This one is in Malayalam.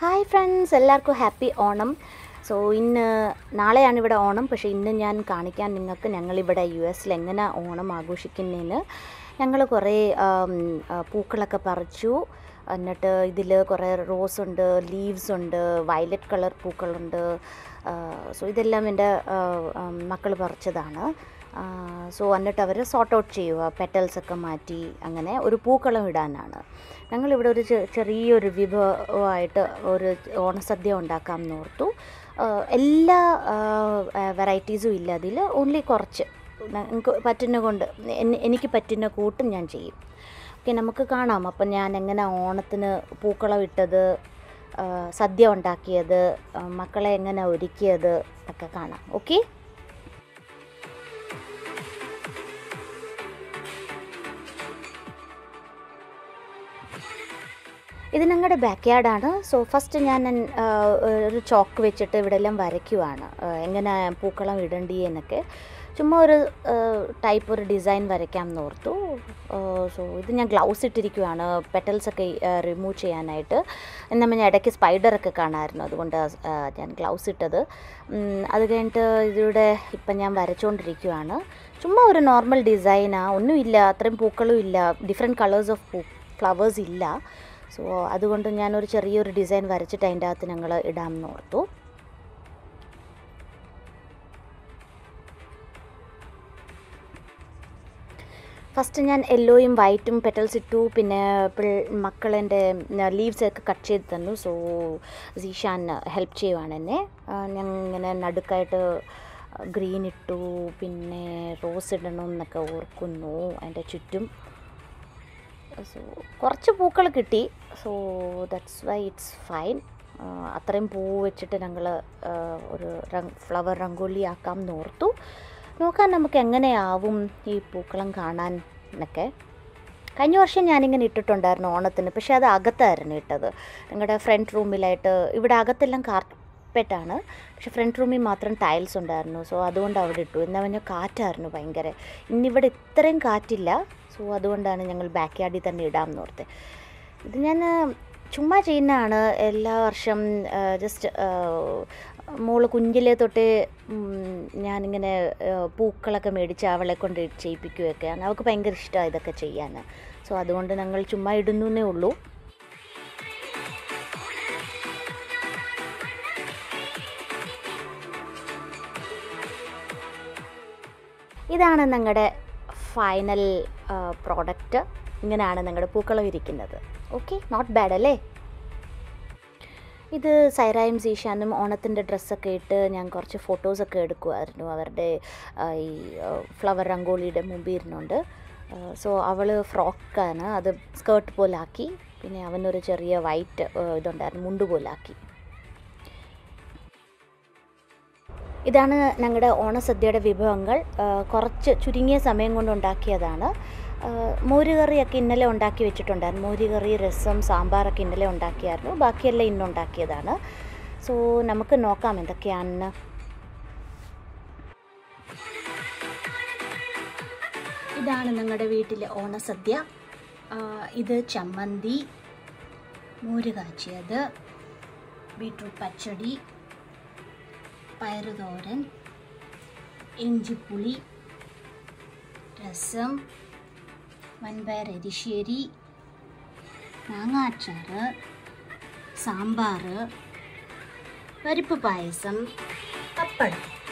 ഹായ് ഫ്രണ്ട്സ് എല്ലാവർക്കും ഹാപ്പി ഓണം സോ ഇന്ന് നാളെയാണ് ഇവിടെ ഓണം പക്ഷേ ഇന്ന് ഞാൻ കാണിക്കാൻ നിങ്ങൾക്ക് ഞങ്ങളിവിടെ യു എസിൽ എങ്ങനെ ഓണം ആഘോഷിക്കുന്നതിന് ഞങ്ങൾ കുറേ ആം, ആ, പൂക്കളൊക്കെ പറിച്ചു എന്നിട്ട് ഇതിൽ കുറേ റോസ് ഉണ്ട് ലീവ്സ് ഉണ്ട് വയലറ്റ് കളർ പൂക്കളുണ്ട് സോ ഇതെല്ലാം എൻ്റെ മക്കൾ പറിച്ചതാണ് സോ എന്നിട്ട് അവർ സോർട്ട് ഔട്ട് ചെയ്യുക പെറ്റൽസ് ഒക്കെ മാറ്റി അങ്ങനെ ഒരു പൂക്കളം ഇടാനാണ് ഞങ്ങളിവിടെ ഒരു ചെ- ചെറിയൊരു വിഭവമായിട്ട് ഒരു ഓണസദ്യ ഉണ്ടാക്കാം എന്നോർത്തു ആ, എല്ലാ വെറൈറ്റീസും ഇല്ല അതിൽ ഓൺലി കുറച്ച് എനിക്ക് പറ്റുന്ന കൊണ്ട് എൻ- എനിക്ക് പറ്റുന്ന കൂട്ടും ഞാൻ ചെയ്യും ഓക്കെ നമുക്ക് കാണാം അപ്പം ഞാൻ എങ്ങനെ ഓണത്തിന് പൂക്കളം ഇട്ടത് ആ, സദ്യ ഉണ്ടാക്കിയത് ആ, മക്കളെ എങ്ങനെ ഒരുക്കിയത് ഒക്കെ കാണാം ഓക്കെ ഇത് ഞങ്ങളുടെ ബാക്ക് യാർഡാണ് സോ ഫസ്റ്റ് ഞാൻ ആ, ഒരു ചോക്ക് വെച്ചിട്ട് ഇവിടെ എല്ലാം വരയ്ക്കുവാണ് ആ, എങ്ങനെ പൂക്കളം ഇടണ്ടി എന്നൊക്കെ ചുമ്മാ ഒരു ടൈപ്പ് ഒരു ഡിസൈൻ വരയ്ക്കാം എന്ന് ഓർത്തു സോ ഇത് ഞാൻ ഗ്ലൗസ് ഇട്ടിരിക്കുവാണ് പെറ്റൽസ് ഒക്കെ റിമൂവ് ചെയ്യാനായിട്ട് നമ്മൾ ഞാൻ ഇടയ്ക്ക് സ്പൈഡറൊക്കെ കാണാമായിരുന്നു അതുകൊണ്ട് ആ, ഞാൻ ഗ്ലൗസ് ഇട്ടത് ഉം, അത് കഴിഞ്ഞിട്ട് ഇതിലൂടെ ഇപ്പം ഞാൻ വരച്ചുകൊണ്ടിരിക്കുവാണ് ചുമ്മാ ഒരു നോർമൽ ഡിസൈനാണ് ഒന്നുമില്ല അത്രയും പൂക്കളും ഇല്ല ഡിഫറെൻറ്റ് കളേഴ്സ് ഓഫ് പൂ ഫ്ലവേഴ്സ് ഇല്ല സോ അതുകൊണ്ട് ഞാനൊരു ചെറിയൊരു ഡിസൈൻ വരച്ചിട്ട് അതിൻ്റെ അകത്ത് ഞങ്ങൾ ഇടാമെന്ന് ഓർത്തു ഫസ്റ്റ് ഞാൻ യെല്ലോയും വൈറ്റും പെറ്റൽസ് ഇട്ടു പിന്നെ പിൾ- മക്കളെൻ്റെ ലീവ്സ് ഒക്കെ കട്ട് ചെയ്ത് തന്നു സോ സീഷാൻ ഹെൽപ്പ് ചെയ്യുവാണ് എന്നെ ആ, ഞാൻ ഇങ്ങനെ നടുക്കായിട്ട് ഗ്രീൻ ഇട്ടു പിന്നെ റോസ് ഇടണം എന്നൊക്കെ ഓർക്കുന്നു അതിൻ്റെ ചുറ്റും സോ കുറച്ച് പൂക്കൾ കിട്ടി so that's why it's fine അത്രയും പൂ വെച്ചിട്ട് ഞങ്ങൾ ഒരു ഫ്ലവർ റംഗോലി ആക്കാം എന്ന് ഓർത്തു നോക്കാൻ നമുക്ക് എങ്ങനെയാവും ഈ പൂക്കളം കാണാൻ എന്നൊക്കെ കഴിഞ്ഞ വർഷം ഞാനിങ്ങനെ ഇട്ടിട്ടുണ്ടായിരുന്നു ഓണത്തിന് പക്ഷേ അത് അകത്തായിരുന്നു ഇട്ടത് ഞങ്ങളുടെ ഫ്രണ്ട് റൂമിലായിട്ട് ഇവിടെ അകത്തെല്ലാം കാർപ്പറ്റാണ് പക്ഷെ ഫ്രണ്ട് റൂമിൽ മാത്രം ടൈൽസ് ഉണ്ടായിരുന്നു സോ അതുകൊണ്ട് അവിടെ ഇട്ടു എന്നാ പറഞ്ഞാൽ കാറ്റായിരുന്നു ഭയങ്കര ഇന്നിവിടെ ഇത്രയും കാറ്റില്ല സോ അതുകൊണ്ടാണ് ഞങ്ങൾ ബാക്ക് യാർഡിൽ തന്നെ ഇടാമെന്ന് ഓർത്ത് ഇത് ഞാൻ ചുമ്മാ ചെയ്യുന്നതാണ് എല്ലാ വർഷം ജസ്റ്റ് മോള് കുഞ്ഞിലെ തൊട്ടേ ഉം, ഞാനിങ്ങനെ ആ, പൂക്കളൊക്കെ മേടിച്ച് അവളെ കൊണ്ട് ചെയ്യിപ്പിക്കുകയൊക്കെയാണ് അവൾക്ക് ഭയങ്കര ഇഷ്ടമാണ് ഇതൊക്കെ ചെയ്യാൻ സോ അതുകൊണ്ട് ഞങ്ങൾ ചുമ്മാ ഇടുന്നു എന്നേ ഉള്ളൂ ഇതാണ് ഞങ്ങളുടെ ഫൈനൽ പ്രോഡക്റ്റ് ഇങ്ങനെയാണ് ഞങ്ങളുടെ പൂക്കളം ഇരിക്കുന്നത് ഓക്കെ നോട്ട് ബാഡ് അല്ലേ ഇത് സൈറായും സീഷാനും ഓണത്തിൻ്റെ ഡ്രസ്സൊക്കെ ഇട്ട് ഞാൻ കുറച്ച് ഫോട്ടോസൊക്കെ എടുക്കുമായിരുന്നു അവരുടെ ആ, ഈ ഫ്ലവർ രംഗോളിയുടെ മുമ്പിൽ ഇരുന്നുണ്ട് സോ അവൾ ഫ്രോക്കാണ് അത് സ്കേർട്ട് പോലാക്കി പിന്നെ അവനൊരു ചെറിയ വൈറ്റ് ഇതുണ്ടായിരുന്നു മുണ്ട് പോലാക്കി ഇതാണ് ഞങ്ങളുടെ ഓണസദ്യയുടെ വിഭവങ്ങൾ ആ, കുറച്ച് ചുരുങ്ങിയ സമയം കൊണ്ട് ഉണ്ടാക്കിയതാണ് ആ, മോരുകറിയൊക്കെ ഇന്നലെ ഉണ്ടാക്കി വെച്ചിട്ടുണ്ടായിരുന്നു മോരുകറി രസം സാമ്പാറൊക്കെ ഇന്നലെ ഉണ്ടാക്കിയായിരുന്നു ബാക്കിയെല്ലാം ഇന്ന് ഉണ്ടാക്കിയതാണ് സോ നമുക്ക് നോക്കാം എന്തൊക്കെയാണെന്ന് ഇതാണ് ഞങ്ങളുടെ വീട്ടിലെ ഓണസദ്യ ആ, ഇത് ചമ്മന്തി മോര് കാച്ചിയത് ബീട്രൂട്ട് പച്ചടി പയറുതോരൻ ഇഞ്ചിപ്പുളി രസം വൻപയർ എരിശ്ശേരി മാങ്ങാച്ചാറ് സാമ്പാർ പരിപ്പ് പായസം പപ്പടം